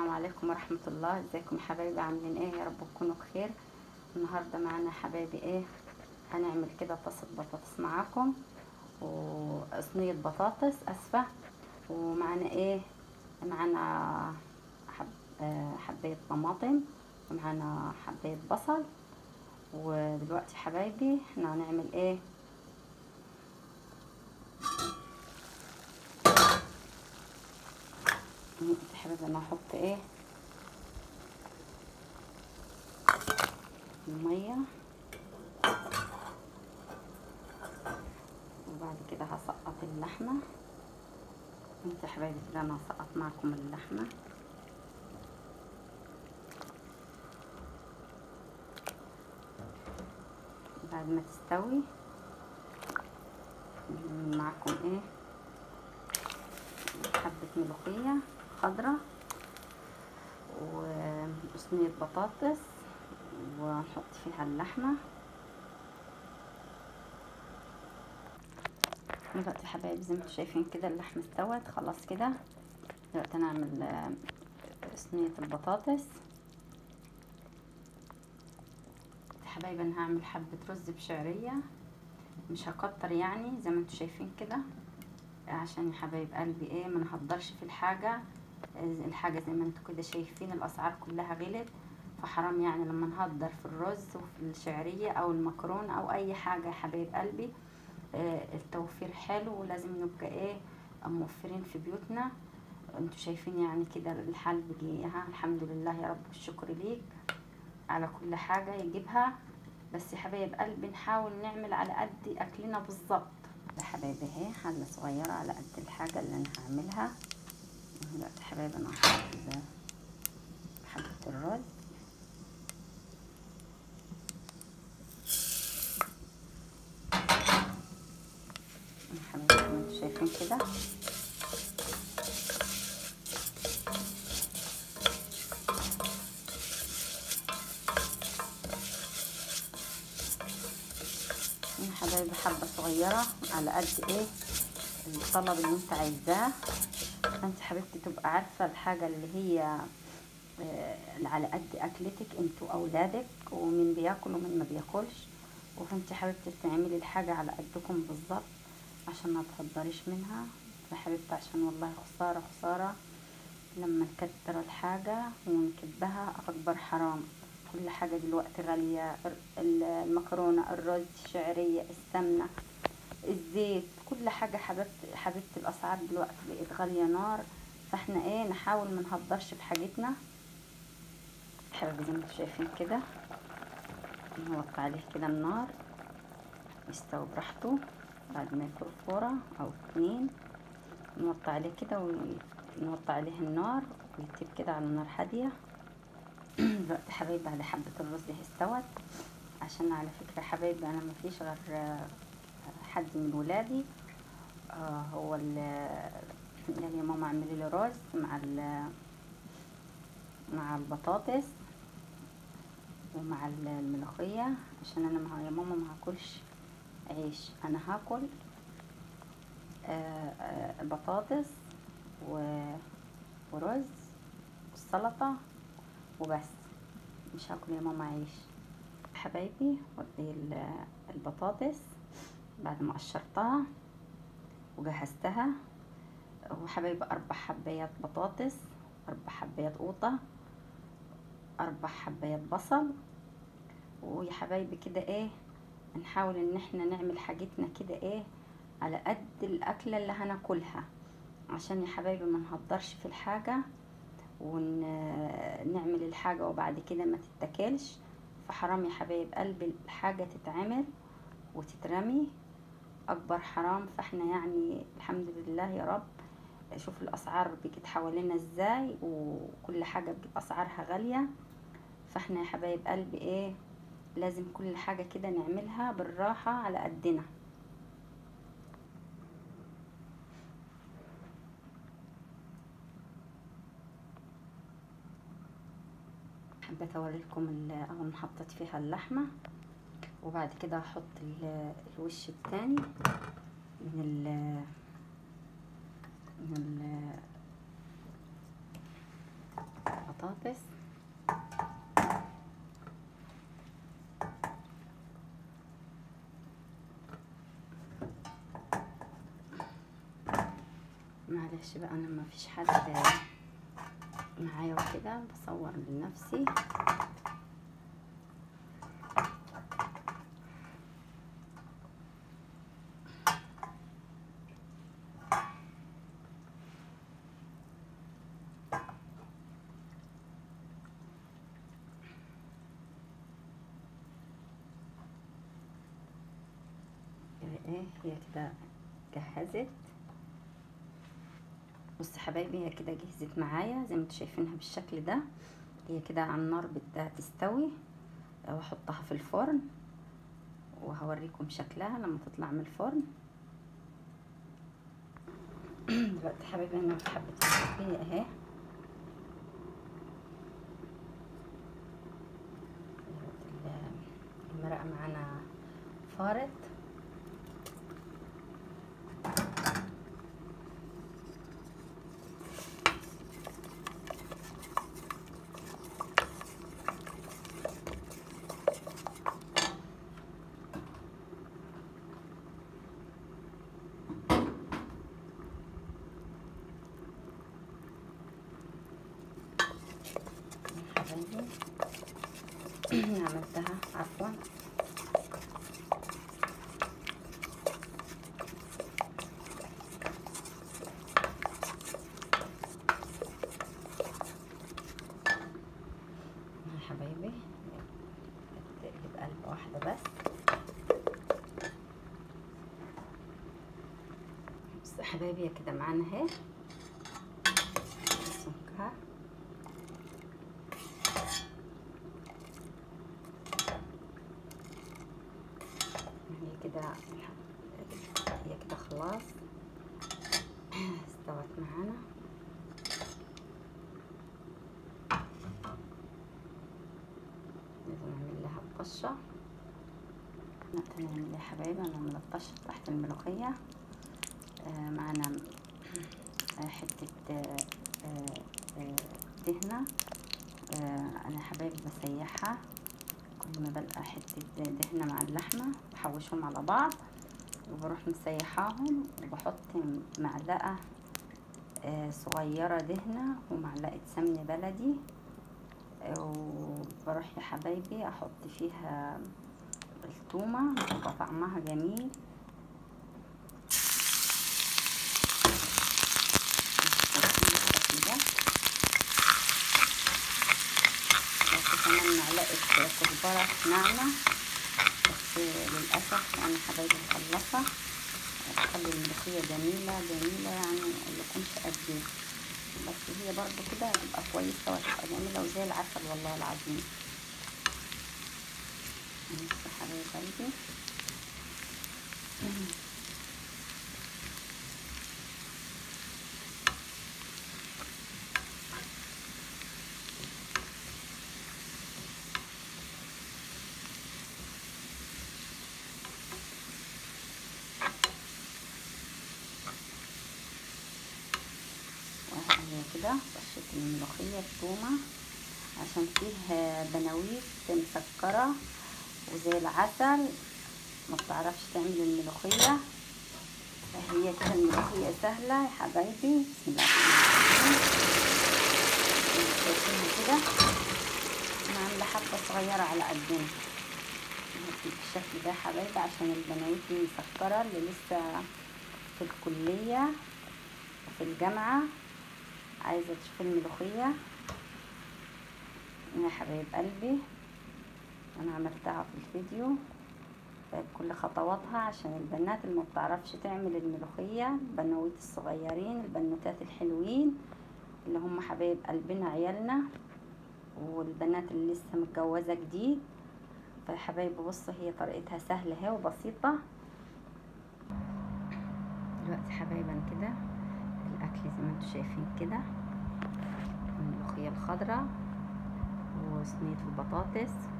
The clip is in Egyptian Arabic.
السلام عليكم ورحمة الله ازيكم حبايبي عاملين ايه يا رب تكونوا بخير النهاردة معانا حبايبي ايه هنعمل كده طاسة بطاطس معاكم وصينية بطاطس اسفة ومعانا ايه معانا حب آه حباية طماطم ومعانا حباية بصل ودلوقتي حبايبي احنا هنعمل ايه حبايبي انا هحط ايه المية وبعد كده هسقط اللحمة انت يا حبايبي كده انا هسقط معكم اللحمة بعد ما تستوي معكم ايه حبة ملوخية خضرة وصينية بطاطس ونحط فيها اللحمة دلوقتي يا حبايبي زي ما انتم شايفين كده اللحمة استوت خلاص كده دلوقتي هنعمل صينية البطاطس حبايبي انا هعمل حبة رز بشعرية مش هكتر يعني زي ما انتم شايفين كده عشان يا حبايب قلبي ايه ما نهدرش في الحاجة الحاجة زي ما انتم كده شايفين الاسعار كلها غلت فحرام يعني لما نهدر في الرز وفي الشعرية او المكرونة او اي حاجة يا حبايب قلبي آه التوفير حلو ولازم نبقى ايه موفرين في بيوتنا انتوا شايفين يعني كده الحال بقي ها الحمد لله يا رب والشكر ليك على كل حاجة يجيبها بس يا حبايب قلبي نحاول نعمل على قد اكلنا بالظبط يا حبايبي اهي حله صغيره على قد الحاجه اللي انا هعملها دلوقتي يا حبايبي انا هحط حبه الرز يا حبايبي زي ما انتم شايفين كده يا حبايبي حبة صغيرة على قد ايه الطلب اللي انت عايزاه فانت حبيبتي تبقى عارفة الحاجة اللي هي اللي على قد اكلتك انتوا اولادك ومين بياكل ومين ما بياكلش وفانت حبيبتي تعملي الحاجة على قدكم بالظبط عشان ما تفضليش منها يا حبيبتي عشان والله خسارة خسارة لما نكتر الحاجة ونكبها اكبر حرام كل حاجة دلوقتي غالية المكرونة الرز الشعرية السمنة الزيت كل حاجة حبيبتي حبيبتي الأسعار دلوقتي بقت غالية نار فاحنا ايه نحاول ما نهدرش في حاجتنا حبيبي زي ما انتم شايفين كده نوطي عليه كده النار يستوي براحته بعد ما يكون فورة او اتنين نوطي عليه كده ونوطي عليه النار ويتيب كده على نار هاديه دلوقتي حبايبي بعد حبة الرز دي استوت عشان على فكرة حبايبي انا مفيش غير حد من ولادي آه هو يعني يا ماما اعملي لي رز مع مع البطاطس ومع الملوخية عشان انا مع يا ماما ما هاكلش عيش انا هاكل آه آه بطاطس ورز والسلطة وبس مش هاكل يا ماما عيش حبايبي ودي البطاطس بعد ما قشرتها وجهزتها وحبايبي اربع حبايات بطاطس اربع حبايات قوطة اربع حبايات بصل ويا حبايبي كده ايه نحاول ان احنا نعمل حاجتنا كده ايه على قد الاكلة اللي هناكلها عشان يا حبايبي ما نهدرش في الحاجة ونعمل الحاجة وبعد كده ما تتاكلش فحرام يا حبايب قلبي الحاجة تتعمل وتترمي أكبر حرام فاحنا يعني الحمد لله يا رب شوف الأسعار بقت حوالينا ازاي وكل حاجة بقت أسعارها غالية فاحنا يا حبايب قلبي ايه لازم كل حاجة كده نعملها بالراحة على قدنا حبيت اوريلكم اول ما حطيت فيها اللحمه وبعد كده هحط الوش الثاني من ال من ال البطاطس معلش بقى انا ما فيش حد معايا وكده بصور لنفسي ايه هي كده جهزت بص حبايبي هي كده جهزت معايا زي ما انتم شايفينها بالشكل ده هي كده على النار بدها تستوي واحطها في الفرن وهوريكم شكلها لما تطلع من الفرن دلوقتي حبايبي انا حبة الملوخية اهي المرقة معانا فارت عملتها عفوا يا حبايبي تقلب قلبة واحدة بس بص يا حبايبي كده معانا اهي السكر هي كده هي كده خلاص استوت معانا لازم نعمل لها الطشة نعمل يا حبايبي انا من الطشة تحت الملوخية آه معانا آه حتة آه دهنة انا حبايبي بسيحها كل ما بلقى حتة دهنة مع اللحمة بحوشهم على بعض وبروح مسيحاهم وبحط معلقة صغيرة دهنة ومعلقة سمن بلدي وبروح يا حبايبي احط فيها التومة بتبقى طعمها جميل كمان معلقة كزبرة ناعمة بس للأسف أنا حبايبي مخلصة تخلي الملوخية جميلة جميلة يعني مقولكمش قد ايه بس هي برضو كده هتبقى كويسة وهتبقى جميلة وزي العسل والله العظيم بص حبايب قلبي كده طشت الملوخية التومة عشان فيه بناويت مسكرة وزي العسل ما بتعرفش تعمل الملوخية هي كده الملوخية سهلة يا حبايبي بسم الله الرحمن كده انا عاملة حبة صغيرة على قدنا بالشكل ده يا حبايبي عشان البناويت المسكرة اللي لسه في الكلية وفي الجامعة عايزة تشوف الملوخية يا حبايب قلبي انا عملتها في الفيديو بكل خطواتها عشان البنات اللي ما بتعرفش تعمل الملوخية البنوات الصغيرين البنوتات الحلوين اللي هم حبايب قلبنا عيالنا والبنات اللي لسه متجوزة جديد فيا حبايبي بصوا هي طريقتها سهلة اهي وبسيطة دلوقتي حبايبا كده الاكل زي ما انتم شايفين كده الملوخية الخضراء وصينية البطاطس